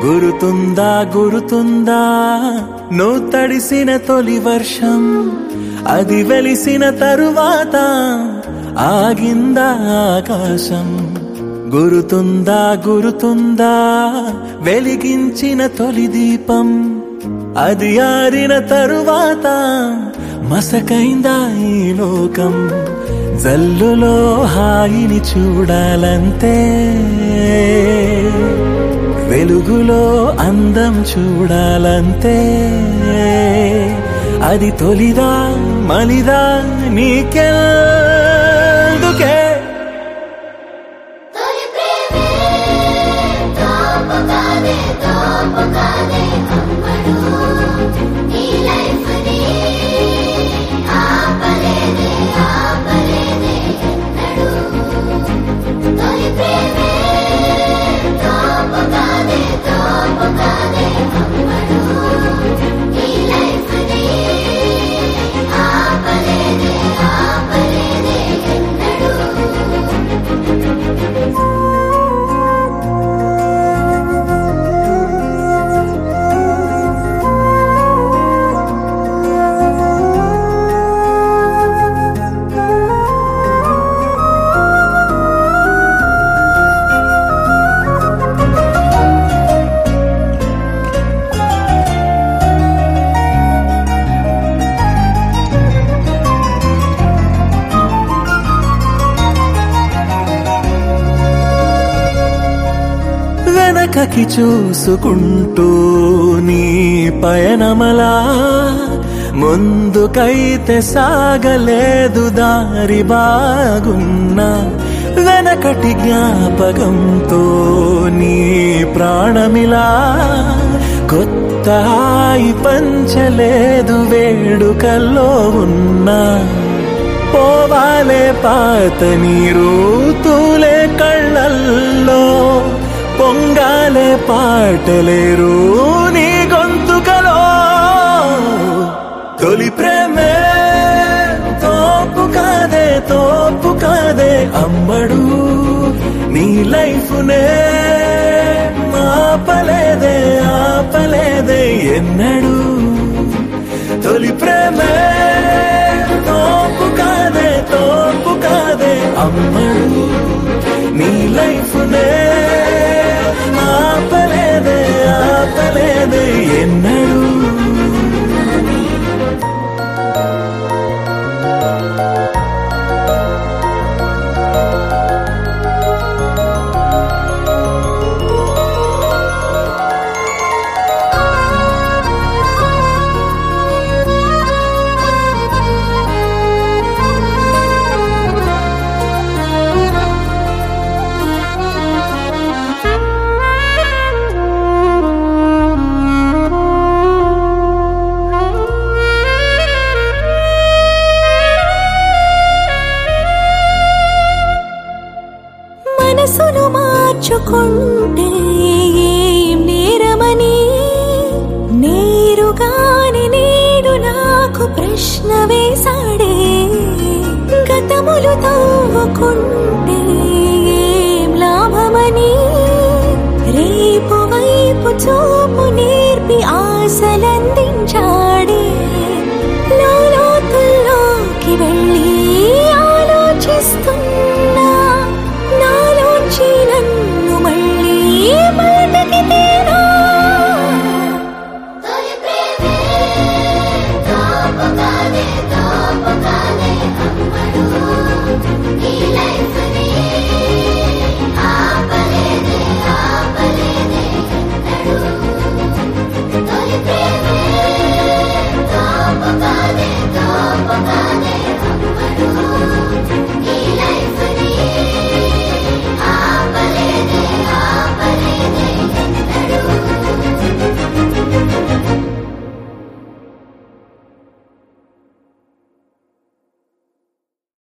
గురుతుందా గురుతుందా నువ్వు తడిసిన తొలి వర్షం అది వెలిసిన తరువాత ఆగిందా ఆకాశం గురుతుందా గురుతుందా వెలిగించిన తొలి దీపం అది ఆరిన తరువాత మసకైందా ఈ లోకం జల్లులో హాయిని చూడాలంతే వెలుగులో అందం చూడాలంతే అది తొలిదా మలిదా నీకెందుకే తొలి ప్రేమే తోపుగానే తోపుగానే అమ్మడు నీ లైఫ్ ని ఆపలేదే ఆపలేదే ఎన్నడు తొలి ప్రేమే తోపుగానే తోపుగానే అమ్మడు నీ లైఫ్ ని ఆపలేదే ఆపలేదే ఎన్నడు వెనకకి చూసుకుంటూ నీ పయనమలా ముందుకైతే సాగలేదు దారి బాగున్నా వెనకటి జ్ఞాపకంతో నీ ప్రాణమిలా కొత్త హాయి పంచలేదు వేడుకల్లో ఉన్నా పోవాలే పాత నీరు తూలే కళ్ళల్లో పొంగాలే పాటలేరు నీ గొంతుకలో తొలి ప్రేమే తోపు కాదే తోపు కాదే అమ్మడు నీ లైఫ్ నే ఆపలేదే ఆపలేదే ఎన్నడు తొలి ప్రేమే తోపు కాదే తోపు కాదే అమ్మడు నీ లైఫ్ నే ఆపలేదే ఆపలేదే ఎన్నడు మనసును మార్చుకుంటే ఏం నేరమని నేరుగాని నేడు నాకు ప్రశ్న వేశాడే గతములు తవ్వుకుంటే ఏం లాభమని రేపు వైపు చూపు నేర్పి ఆశల